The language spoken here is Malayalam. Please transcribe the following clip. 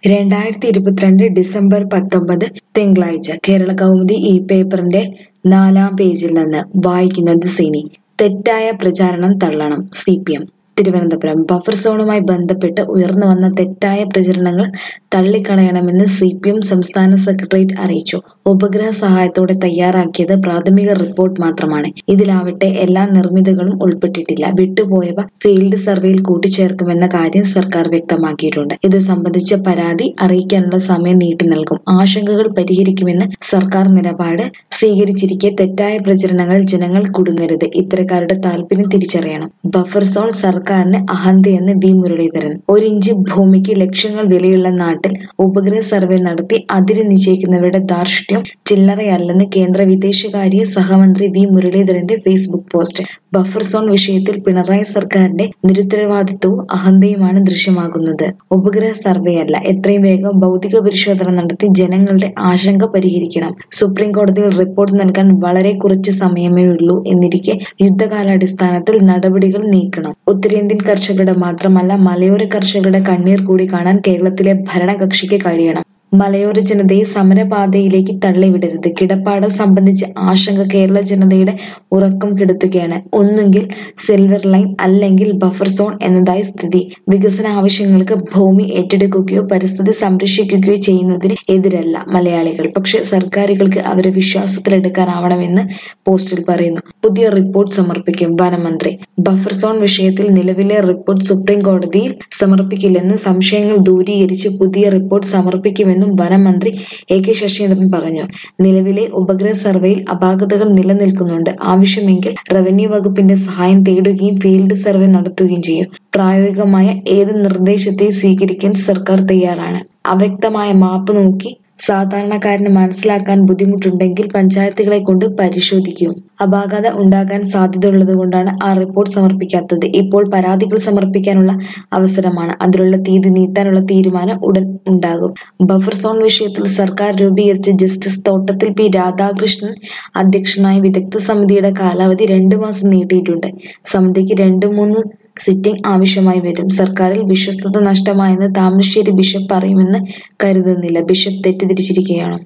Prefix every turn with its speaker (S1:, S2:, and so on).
S1: രണ്ടായിരത്തി ഇരുപത്തിരണ്ട് ഡിസംബർ പത്തൊമ്പത് തിങ്കളാഴ്ച കേരള കൗമുദി ഈ പേപ്പറിന്റെ നാലാം പേജിൽ നിന്ന് വായിക്കുന്നത് സിനി തെറ്റായ പ്രചാരണം തള്ളണം C P M Thiruvananthapuram buffer സോണുമായി ബന്ധപ്പെട്ട് ഉയർന്നു വന്ന തെറ്റായ പ്രചരണങ്ങൾ തള്ളിക്കളയണമെന്ന് സി പി എം സംസ്ഥാന സെക്രട്ടേറിയറ്റ് അറിയിച്ചു ഉപഗ്രഹ സഹായത്തോടെ തയ്യാറാക്കിയത് പ്രാഥമിക റിപ്പോർട്ട് മാത്രമാണ് ഇതിലാവട്ടെ എല്ലാ നിർമ്മിതികളും ഉൾപ്പെട്ടിട്ടില്ല വിട്ടുപോയവ ഫീൽഡ് സർവേയിൽ കൂട്ടിച്ചേർക്കുമെന്ന കാര്യം സർക്കാർ വ്യക്തമാക്കിയിട്ടുണ്ട് ഇത് സംബന്ധിച്ച പരാതി അറിയിക്കാനുള്ള സമയം നീട്ടി നൽകും ആശങ്കകൾ പരിഹരിക്കുമെന്ന് സർക്കാർ നിലപാട് സ്വീകരിച്ചിരിക്കെ തെറ്റായ പ്രചരണങ്ങൾ ജനങ്ങൾ കുടുങ്ങരുത് ഇത്തരക്കാരുടെ താല്പര്യം തിരിച്ചറിയണം ബഫർ സോൺ സർക്കാരിന് അഹന്തയെന്ന് വി മുരളീധരൻ ഒരിഞ്ച് ഭൂമിക്ക് ലക്ഷങ്ങൾ വിലയുള്ള നാട്ടിൽ ഉപഗ്രഹ സർവേ നടത്തി അതിര് നിശ്ചയിക്കുന്നവരുടെ ധാർഷ്ട്യം ചില്ലറയല്ലെന്ന് കേന്ദ്ര വിദേശകാര്യ സഹമന്ത്രി വി മുരളീധരന്റെ ഫേസ്ബുക്ക് പോസ്റ്റ് ബഫർ സോൺ വിഷയത്തിൽ പിണറായി സർക്കാരിന്റെ നിരുത്തരവാദിത്വവും അഹന്തയുമാണ് ദൃശ്യമാകുന്നത് ഉപഗ്രഹ സർവേ അല്ല എത്രയും വേഗം ഭൗതിക പരിശോധന നടത്തി ജനങ്ങളുടെ ആശങ്ക പരിഹരിക്കണം സുപ്രീം കോടതിയിൽ റിപ്പോർട്ട് നൽകാൻ വളരെ കുറച്ച് സമയമേ ഉള്ളൂ എന്നിരിക്കെ യുദ്ധകാലാടിസ്ഥാനത്തിൽ നടപടികൾ നീക്കണം ഉത്തരേന്ത്യൻ കർഷകരുടെ മാത്രമല്ല മലയോര കർഷകരുടെ കണ്ണീർ കൂടി കാണാൻ കേരളത്തിലെ ഭരണകക്ഷിക്ക് കഴിയണം മലയോര ജനതയെ സമരപാതയിലേക്ക് തള്ളിവിടരുത് കിടപ്പാടം സംബന്ധിച്ച ആശങ്ക കേരള ജനതയുടെ ഉറക്കം കെടുത്തുകയാണ് ഒന്നുകിൽ സിൽവർ ലൈൻ അല്ലെങ്കിൽ ബഫർ സോൺ എന്നതായി സ്ഥിതി വികസന ആവശ്യങ്ങൾക്ക് ഭൂമി ഏറ്റെടുക്കുകയോ പരിസ്ഥിതി സംരക്ഷിക്കുകയോ ചെയ്യുന്നതിന് എതിരല്ല മലയാളികൾ പക്ഷെ സർക്കാരുകൾക്ക് അവരെ വിശ്വാസത്തിലെടുക്കാനാവണമെന്ന് പോസ്റ്റിൽ പറയുന്നു പുതിയ റിപ്പോർട്ട് സമർപ്പിക്കും വനമന്ത്രി ബഫർ സോൺ വിഷയത്തിൽ നിലവിലെ റിപ്പോർട്ട് സുപ്രീം കോടതിയിൽ സമർപ്പിക്കില്ലെന്ന് സംശയങ്ങൾ ദൂരീകരിച്ച് പുതിയ റിപ്പോർട്ട് സമർപ്പിക്കുമെന്നും വനമന്ത്രി എ കെ ശശീന്ദ്രൻ പറഞ്ഞു നിലവിലെ ഉപഗ്രഹ സർവേയിൽ അപാകതകൾ നിലനിൽക്കുന്നുണ്ട് ആവശ്യമെങ്കിൽ റവന്യൂ വകുപ്പിന്റെ സഹായം തേടുകയും ഫീൽഡ് സർവേ നടത്തുകയും ചെയ്യും പ്രായോഗികമായ ഏത് നിർദ്ദേശത്തെയും സ്വീകരിക്കാൻ സർക്കാർ തയ്യാറാണ് അവ്യക്തമായ മാപ്പ് നോക്കി സാധാരണക്കാരന് മനസ്സിലാക്കാൻ ബുദ്ധിമുട്ടുണ്ടെങ്കിൽ പഞ്ചായത്തുകളെ കൊണ്ട് പരിശോധിക്കും അപാകത ഉണ്ടാകാൻ സാധ്യതയുള്ളതുകൊണ്ടാണ് ആ റിപ്പോർട്ട് സമർപ്പിക്കാത്തത് ഇപ്പോൾ പരാതികൾ സമർപ്പിക്കാനുള്ള അവസരമാണ് അതിലുള്ള തീയതി നീട്ടാനുള്ള തീരുമാനം ഉടൻ ഉണ്ടാകും ബഫർ സോൺ വിഷയത്തിൽ സർക്കാർ രൂപീകരിച്ച ജസ്റ്റിസ് തോട്ടത്തിൽ പി രാധാകൃഷ്ണൻ അധ്യക്ഷനായ വിദഗ്ധ സമിതിയുടെ കാലാവധി രണ്ടു മാസം നീട്ടിയിട്ടുണ്ട് സമിതിക്ക് രണ്ടു മൂന്ന് സിറ്റിംഗ് ആവശ്യമായി വരും സർക്കാരിൽ വിശ്വസ്തത നഷ്ടമായെന്ന് താമരശ്ശേരി ബിഷപ്പ് പറയുമെന്ന് കരുതുന്നില്ല ബിഷപ്പ് തെറ്റിദ്ധരിച്ചിരിക്കുകയാണ്